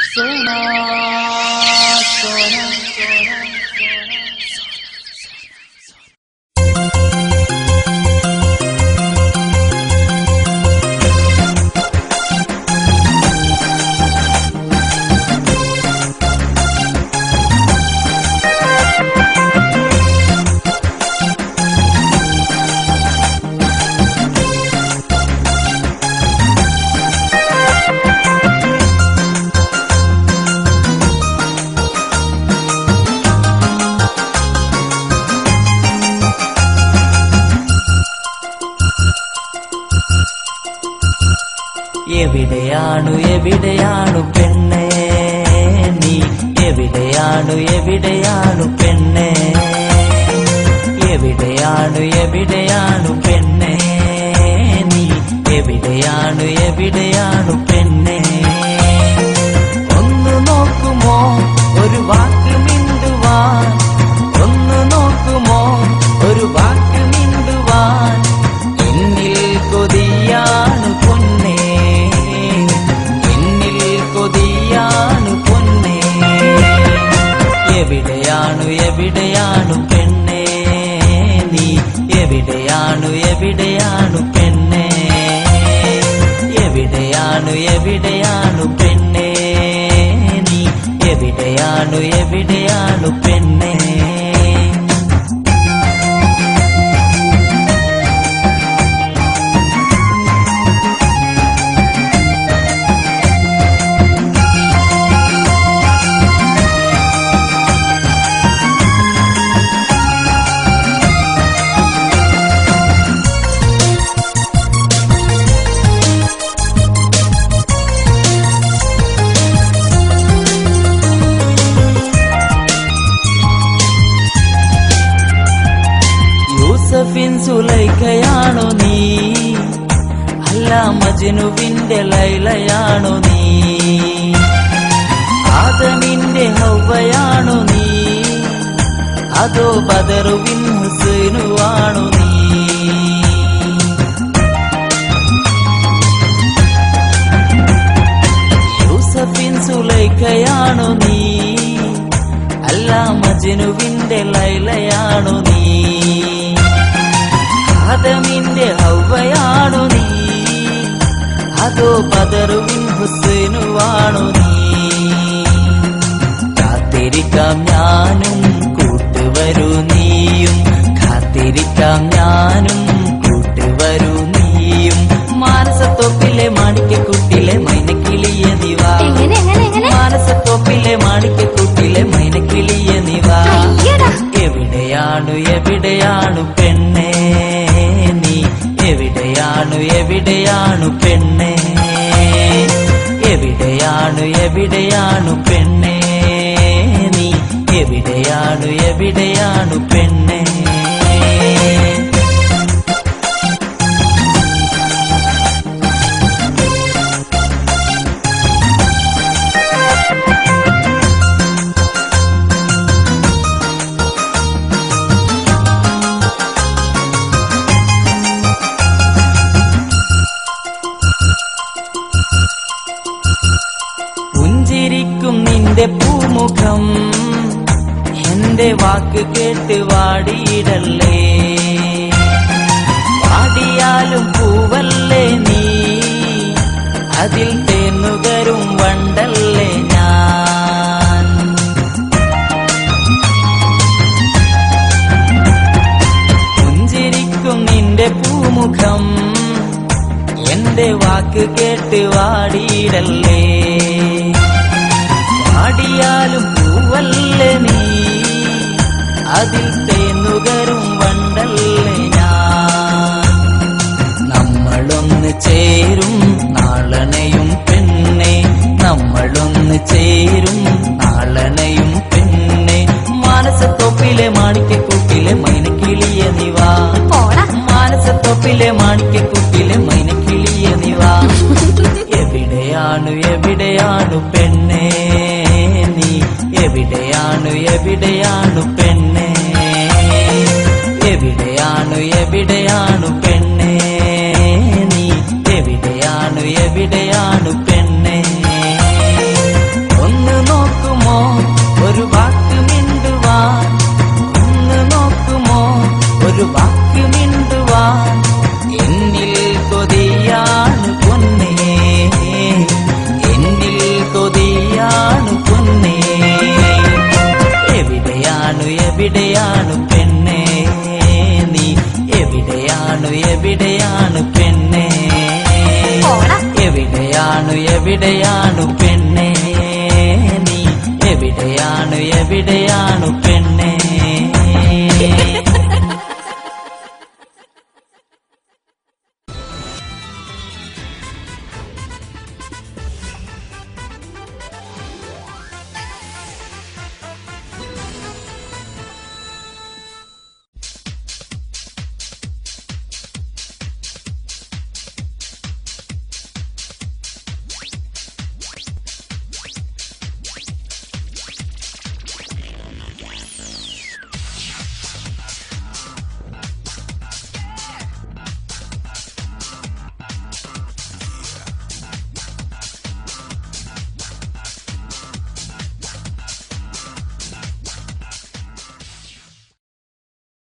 സോന സോന എവിടെയാണു എവിടെയാണു പെണ്ണേ നീ എവിടെയാണു എവിടെയാണു പെണ്ണേ എവിടെയാണു എവിടെയാണു പെണ്ണേ നീ എവിടെയാണു എവിടെയാണു പെണ്ണേ ഒന്ന് നോക്കുമോ ഒരു വാക്ക് മിണ്ടുവാൻ ഒന്ന് നോക്കുമോ ഒരു വാക്ക് മിണ്ടുവാൻ എന്നിൽ കൊതിയാണു പൊന്നേ എന്നിൽ കൊതിയാണു പൊന്നേ എവിടെയാണു എവിടെയാണു പെണ്ണേ നീ എവിടെയാണു എവിടെയാണു പെണ്ണേ എവിടെയാണു എവിടെയാണു പെണ്ണേ നീ എവിടെയാണു എവിടെയാണു പെണ്ണേ യൂസഫിൻ സുലൈഖയാണോ നീ അല്ല മജ്നുവിന്റെ ലൈലയാണോ നീ ആദമിന്റെ ഹൗവയാണോ നീ അതോ ബദറുവിൻ ഹുസൈനുവാണോ നീ യൂസഫിൻ സുലൈഖയാണോ നീ അല്ല മജ്നുവിന്റെ ലൈലയാണോ നീ ആദമിന്റെ ഹൗവയാണോ നീ അതോ ബദറുവിൻ ഹുസൈനുവാണോ നീ കാത്തിരിക്കാം ഞാനും കൂട്ടുവരൂ നീയും കാത്തിരിക്കാം ഞാനും കൂട്ടുവരൂ നീയും മാനസത്തോപ്പിലെ മാണിക്കക്കുട്ടിലെ മൈനക്കിളിയ നിവാ എങ്ങനെ എങ്ങനെ എങ്ങനെ മാനസത്തോപ്പിലെ മാണിക്കക്കുട്ടിലെ മൈനക്കിളിയ നിവാ അയ്യടാ എവിടെയാണു എവിടെയാണു പെണ്ണേ നീ എവിടെയാണു എവിടെയാണു പെണ്ണേ എവിടെയാണു എവിടെയാണു പെണ്ണേ നീ എവിടെയാണു എവിടെയാണു പെണ്ണേ പുഞ്ചിരിക്കും നിന്റെ പൂമുഖം എന്റെ വാക്ക് കേട്ട് വാടിയിടല്ലേ വാടിയാലും പൂവല്ലേ നീ അതിൽ തേന്നുകരും വണ്ടല്ലേ ഞാൻ പുഞ്ചിരിക്കും നിന്റെ പൂമുഖം എന്റെ വാക്ക് കേട്ട് വാടിയിടല്ലേ വാടിയാലും പൂവല്ലേ നീ അതിൽ തേന്നുകരും വണ്ടല്ലേ ഞാൻ നമ്മളൊന്ന് ചേരും നാളണയും പെണ്ണെ നമ്മളൊന്ന് ചേരും നാളണയും പെണ്ണെ മാനസത്തോപ്പിലെ മാണിക്കക്കൂട്ടിലെ മൈനക്കിളിയ നിവാ പോടാ മാനസത്തോപ്പിലെ മാണിക്കക്കൂട്ടിലെ മൈനക്കിളിയ നിവാ എവിടെയാണു എവിടെയാണു പെണ്ണേ നീ എവിടെയാണു എവിടെയാണു പെണ്ണേ എവിടെയാണു എവിടെയാണു പെണ്ണേ നീ എവിടെയാണു എവിടെയാണു പെണ്ണേ എവിടെയാണു പെണ്ണേ നീ എവിടെയാണു എവിടെയാണു പെണ്ണേ പോടാ. എവിടെയാണു എവിടെയാണു പെണ്ണേ നീ എവിടെയാണു എവിടെയാണു പെണ്ണേ